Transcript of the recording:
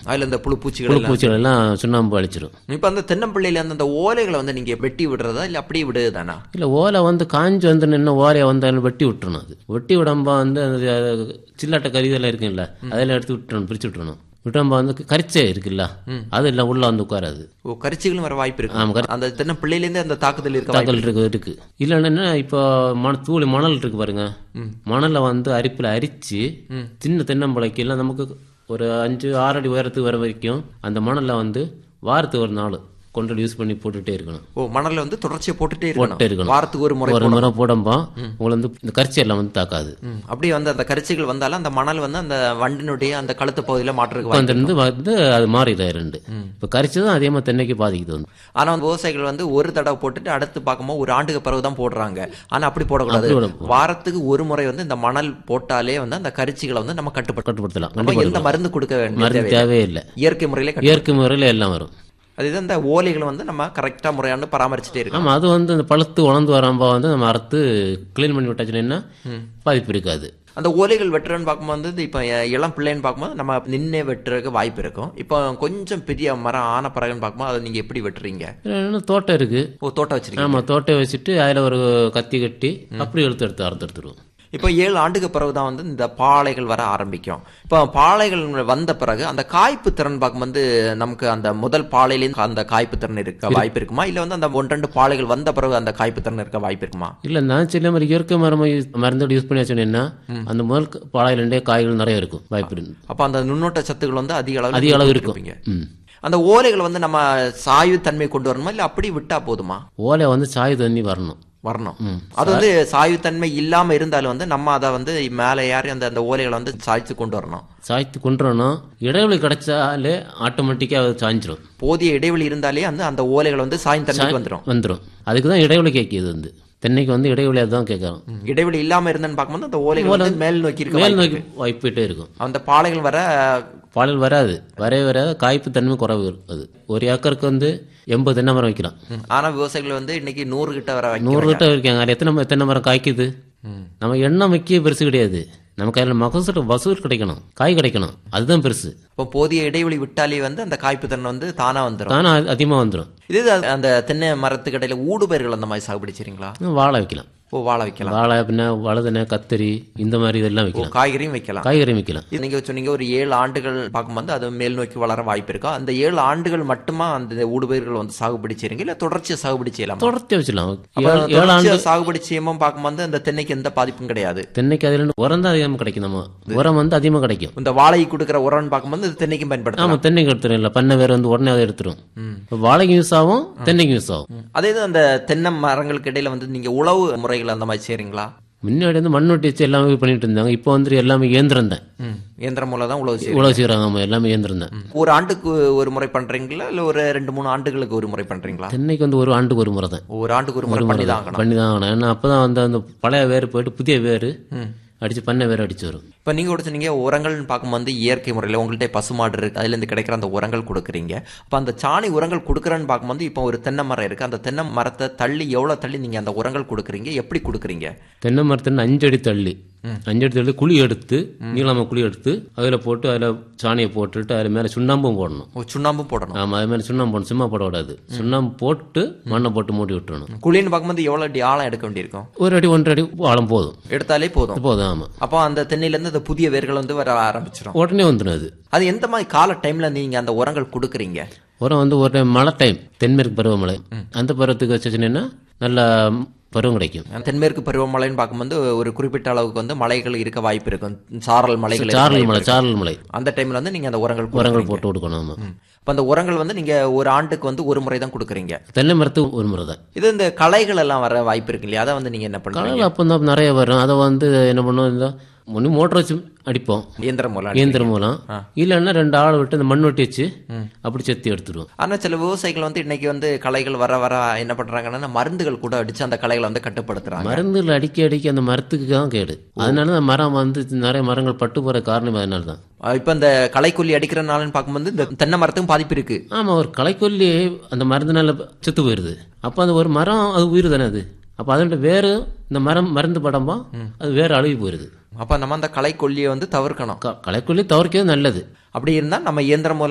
அதுல இந்த புழு பூச்சிகள் புழு எல்லாம் பூச்சிகள் எல்லாம் சுண்ணாம்பு அழிச்சிடும் இப்ப அந்த தென்னம்பிள்ளையில அந்த அந்த ஓலைகளை வந்து நீங்க வெட்டி விடுறதா இல்ல அப்படியே விடுதானா இல்லை ஓலை வந்து காஞ்சி வந்து நின்று ஓலையை வந்து அதில் வெட்டி விட்டுறணும் அது வெட்டி விடம்பா வந்து அந்த அது சில்லாட்ட கறி இதெல்லாம் இருக்குல்ல அதெல்லாம் எடுத்து விட்டுறணும் பிரிச்சு விட்டுறணும் விட்டம்பா வந்து கரிச்சே இருக்குல்ல அது இல்லை உள்ள வந்து உட்காராது ஓ கரிச்சிகளும் வர வாய்ப்பு ஆமா, இருக்கு அந்த தென்னம்பிள்ளையில இருந்து அந்த தாக்குதல் இருக்க வாய்ப்பு தாக்கல் இருக்கு இருக்கு இல்லைன்னா இப்போ மண தூளி மணல் இருக்கு பாருங்க மணலை வந்து அரிப்பில் அரிச்சு சின்ன தென்னம்பளைக்கு எல்லாம் நமக்கு ஒரு அஞ்சு ஆறு அடி உயரத்துக்கு வர வரைக்கும் அந்த மணலை வந்து வாரத்துக்கு ஒரு நாள் கொண்டு யூஸ் பண்ணி போட்டுட்டே இருக்கணும் ஓ மணல்ல வந்து தொடர்ச்சியா போட்டுட்டே போட்டுட்டே இருக்கணும் இருக்கணும். வாரத்துக்கு ஒரு முறை ஒரு முறை போடம்பா உங்களை வந்து இந்த கரிச்சி எல்லாம் வந்து தாக்காது ம், அப்படியே வந்து அந்த கரிச்சிகள் வந்தாலும் அந்த மணல் வந்து அந்த வண்டினுடைய அந்த கழுத்து பகுதியில மாற்றுறதுக்கு வாய்ப்பு வந்து வந்து அது மாறிடுது ரெண்டு இப்போ கரிச்சி தான் அதே மாதிரி தென்னைக்கு பாதிக்குது வந்து ஆனா வந்து விவசாயிகள் வந்து ஒரு தடவை போட்டுட்டு அடுத்து பார்க்கும்போது ஒரு ஆண்டுக்கு பிறகு தான் போடுறாங்க ஆனா அப்படி போடக்கூடாது அப்படி போடக்கூடாது. வாரத்துக்கு ஒரு முறை வந்து இந்த மணல் போட்டாலே வந்து அந்த கரிச்சிகளை வந்து நம்ம கட்டுப்பட்டு கட்டுப்படுத்தலாம் அப்ப கண்டிப்பாக எந்த மருந்து கொடுக்க வேண்டிய மருந்து தேவை தேவையே இல்லை இயற்கை முறையில கட்டு இயற்கை முறையில் எல்லாம் வரும் அதுதான் இந்த ஓலைகளை வந்து நம்ம கரெக்டா முறையான பராமரிச்சுட்டே இருக்கோம் ஆமா அது வந்து அந்த பழுத்து உணர்ந்து வரம்பா வந்து நம்ம அறுத்து க்ளீன் பண்ணி விட்டாச்சுன்னா பாதிப்பு இருக்காது அந்த ஓலைகள் வெட்டுறன்னு பார்க்கும்போது வந்து இப்போ இளம் பிள்ளைன்னு பார்க்கும்போது நம்ம நின்னே வெட்டுறதுக்கு வாய்ப்பு இருக்கும் இப்போ கொஞ்சம் பெரிய மரம் ஆன பிறகுன்னு பார்க்கும்போது அதை நீங்க எப்படி வெட்டுறீங்க இன்னும் தோட்டம் இருக்கு ஓ தோட்டம் வச்சிருக்கீங்க ஆமா தோட்டம் வச்சுட்டு அதுல ஒரு கத்தி கட்டி அப்படி எடுத்து எடுத்து அறுத்து எடுத்துருவோம் இப்போ ஏழு ஆண்டுக்கு பிறகு தான் வந்து இந்த பாலைகள் வர ஆரம்பிக்கும் இப்போ பாலைகள் வந்த பிறகு அந்த காய்ப்பு திறன் பார்க்கும்போது நமக்கு அந்த முதல் பாலையிலேருந்து அந்த காய்ப்பு திறன் இருக்க வாய்ப்பு இருக்குமா இல்லை வந்து அந்த ஒன்றெண்டு பாலைகள் வந்த பிறகு அந்த காய்ப்பு திறன் இருக்க வாய்ப்பு இருக்குமா இல்ல நான் சில மாதிரி இயற்கை மரம் மருந்து யூஸ் பண்ணி வச்சோன்னா அந்த முதல் பாலையிலே காய்கள் நிறைய இருக்கும் வாய்ப்பு இருக்கு அப்போ அந்த நுண்ணோட்ட சத்துக்கள் வந்து அதிக அளவு அதிக அளவு கொடுத்துருப்பீங்க. இருக்கும் ம். அந்த ஓலைகள் வந்து நம்ம சாய்வு தன்மை கொண்டு வரணுமா இல்லை அப்படி விட்டா போதுமா ஓலை வந்து சாய் தண்ணி வரணும் வரணும் அது வந்து சாய்வுத்தன்மை இல்லாம இருந்தாலும் வந்து நம்ம அதை வந்து மேலே ஏறி அந்த அந்த ஓலைகளை வந்து சாய்த்து கொண்டு வரணும் சாய்த்து கொண்டுறணும் இடைவெளி கிடைச்சாலே ஆட்டோமேட்டிக்காக அது சாய்ஞ்சிரும் போதிய இடைவெளி இருந்தாலே வந்து அந்த ஓலைகள் வந்து சாயும் தன்மைக்கு வந்துடும் வந்துடும் அதுக்கு தான் இடைவெளி கேட்கிது வந்து தென்னைக்கு வந்து இடைவெளி அதுதான் கேட்கறோம் இடைவெளி இல்லாம இருந்தேன்னு பார்க்கும்போது அந்த ஓலைகள் வந்து மேல் நோக்கி இருக்க மேல் வாய்ப்பு நோக்கி வாய்ப்பிட்டே இருக்கும் இருக்கு. அந்த பாலைகள் வர பாலில் வராது வரவே வராது காய்ப்பு தன்மை குறைவு அது ஒரு ஏக்கருக்கு வந்து எண்பது தென்னை மரம் வைக்கலாம் ம், ஆனா விவசாயிகள் வந்து இன்னைக்கு நூறு கிட்ட வர நூறு வைக்கிறாங்க கிட்ட வைக்காங்க அது எத்தனை ம- தென்னை மரம் காய்க்குது நம்ம எண்ணெய் வைக்க பெருசு கிடையாது நமக்கு அதில் மகசூல் வசூல் கிடைக்கணும் காய் கிடைக்கணும் அதுதான் பெருசு இப்போ போதிய இடைவெளி விட்டாலே வந்து அந்த காய்ப்பு தன்மை வந்து தானா வந்துடும் தானே அதிகமாக வந்துடும் இது அந்த தென்னை மரத்துக்கு இடையில ஊடுபயிர்கள் அந்த மாதிரி சாகுபடி செய்றீங்களா வாழை வைக்கலாம் ஓ வாழை வைக்கலாம் வாழை பின்ன வழுதனை கத்தரி இந்த மாதிரி இதெல்லாம் ஓ, வைக்கலாம் காய்கறியும் வைக்கலாம் காய்கறி வைக்கலாம் இது நீங்க சொன்னீங்க ஒரு ஏழு ஆண்டுகள் பார்க்கும்போது அது மேல் நோக்கி வளர வாய்ப்பு இருக்கா அந்த ஏழு ஆண்டுகள் மட்டுமா அந்த ஊடுபயிர்கள் வந்து சாகுபடி செய்றீங்க இல்ல தொடர்ச்சியா சாகுபடி செய்யலாமா தொடர்ச்சி வச்சிடலாம் அப்ப ஏழு- ஏழு ஆண்டு தொடர்ச்சியா சாகுபடி செய்யும்போது பார்க்கும்போது அந்த தென்னைக்கு எந்த பாதிப்பும் கிடையாது தென்னைக்கு அதில் உரம் தான் அதிகமாக கிடைக்கும் நம்ம உரம் வந்து அதிகமாக கிடைக்கும் இந்த வாழை கொடுக்குற உரம்னு பார்க்கும்போது இது தென்னைக்கும் பயன்படுத்தலாம் ஆமா தென்னைக்கு எடுத்துரும் இல்லை பண்ணை வேறு வந்து உடனே அதை எடுத்துரும் இப்ப வாழைக்கும் யூஸ் ஆகும் தென்னைக்கும் யூஸ் ஆகும் அதே இது அந்த தென்னை மரங்களுக்கு இடையில வந்து நீங்க உழவு முறைகள் அந்த மாதிரி செய்றீங்களா முன்னாடி வந்து மண் வெட்டி வச்சு எல்லாமே பண்ணிட்டு இருந்தாங்க இப்போ வந்து எல்லாமே இயந்திரம் தான் ம். இயந்திரம் மூலம் தான் உழவு செய்யும் உழவு செய்கிறாங்க ஆமா எல்லாமே இயந்திரம் தான் ஒரு ஆண்டுக்கு ஒரு முறை பண்றீங்களா இல்ல ஒரு ரெண்டு மூணு ஆண்டுகளுக்கு ஒரு முறை பண்றீங்களா தென்னைக்கு வந்து ஒரு ஆண்டுக்கு ஒரு முறை தான் ஒரு ஆண்டுக்கு ஒரு முறை பண்ணி தான் ஆகணும் பண்ணி தான் ஆகணும் ஏன்னா அப்பதான் வந்து அந்த பழைய வேர் போயிட்டு புதிய வேர் அடிச்சு பண்ணை வேர் அடிச்சு வரும் இப்போ நீங்கள் கூட சொன்னீங்க உரங்கள்னு பார்க்கும்போது இயற்கை முறையில் உங்கள்கிட்ட பசுமாடு இருக்கு அதுலேருந்து கிடைக்கிற அந்த உரங்கள் கொடுக்குறீங்க அப்போ அந்த சாணி உரங்கள் கொடுக்குறேன்னு பார்க்கும்போது இப்போ ஒரு தென்னை மரம் இருக்கு அந்த தென்னை மரத்தை தள்ளி எவ்வளோ தள்ளி நீங்கள் அந்த உரங்கள் கொடுக்குறீங்க எப்படி கொடுக்குறீங்க தென்னை மரத்துல அஞ்சடி தள்ளி அஞ்சடி தள்ளி குழி எடுத்து நீளமா குழி எடுத்து அதுல போட்டு அதுல சாணியை போட்டுட்டு அதுல மேல சுண்ணாம்பும் போடணும் ஓ சுண்ணாம்பும் போடணும் ஆமா அது மேல சுண்ணாம்பு போடணும் சும்மா போடக்கூடாது சுண்ணாம்பு போட்டு மண்ணை போட்டு மூடி விட்டுறணும் குழின்னு பார்க்கும்போது எவ்வளோ அடி ஆழம் எடுக்க வேண்டியிருக்கும் ஒரு அடி ஒன்றரை அடி ஆழம் போதும் எடுத்தாலே போதும் போதும் ஆமா அப்போ அந்த தென்னையிலேருந்து அந்த புதிய வேர்கள் வந்து வர ஆரம்பிச்சிடும் உடனே வந்துடும் அது அது எந்த மாதிரி கால டைமில் நீங்கள் அந்த உரங்கள் கொடுக்குறீங்க உரம் வந்து ஒரு time மழை டைம் தென்மேற்கு பருவமழை அந்த பருவத்துக்கு வச்சுச்சுன்னா நல்ல பருவம் கிடைக்கும் தென்மேற்கு பருவமழைன்னு பார்க்கும்போது ஒரு குறிப்பிட்ட அளவுக்கு வந்து மலைகள் இருக்க வாய்ப்பு இருக்கும் சாரல் மலைகள் இருக்க சாரல் வாய்ப்பு மலை இருக்கும். சாரல் மலை அந்த டைம்ல வந்து நீங்க அந்த உரங்கள் உரங்கள் கொடுக்குறீங்க. போட்டு கொடுக்கணும் ஆமா அப்ப அந்த உரங்கள் வந்து நீங்க ஒரு ஆண்டுக்கு வந்து ஒரு முறை தான் கொடுக்குறீங்க தென்னை மரத்துக்கு ஒரு முறை தான் இது இந்த களைகள் எல்லாம் வர வாய்ப்பு இருக்கு இல்லையா அதை வந்து நீங்க என்ன பண்றீங்க கடல் அப்போ தான் நிறைய வரும் அதை வந்து என்ன பண்ணுவோம் இந்த ஒன்று மோட்டர் வச்சு அடிப்போம் இயந்திரம் மூலம் இயந்திரம் மூலம் இல்லைன்னா ரெண்டு ஆள் விட்டு இந்த மண் வெட்டி வச்சு அப்படி செத்தி எடுத்துருவோம் ஆனா சில விவசாயிகள் வந்து இன்னைக்கு வந்து களைகள் வர வர என்ன பண்றாங்கன்னா மருந்துகள் கூட அடிச்சு அந்த களைகளை வந்து கட்டுப்படுத்துறாங்க மருந்துகள் அடிக்க அடிக்க அந்த மரத்துக்கு தான் கேடு அதனால அந்த மரம் வந்து நிறைய மரங்கள் பட்டு போற காரணம் அதனால தான் அஹ் இப்ப இந்த களைக்கொல்லி அடிக்கிறனாலன்னு பார்க்கும்போது இந்த தென்னை மரத்துக்கும் பாதிப்பு இருக்கு ஆமா ஒரு களைக்கொல்லி அந்த மருந்துனால செத்து போயிருது அப்போ அந்த ஒரு மரம் அது உயிர் தானே அது அப்போ அதோட வேறு இந்த மரம் மருந்து படம்பா அது வேறு அழுகி போயிருது அப்ப நம்ம அந்த களைக்கொல்லியை வந்து தவிர்க்கணும் க- களைக்கொல்லி தவிர்க்கிறது நல்லது அப்படி இருந்தா நம்ம இயந்திரம் மூலம்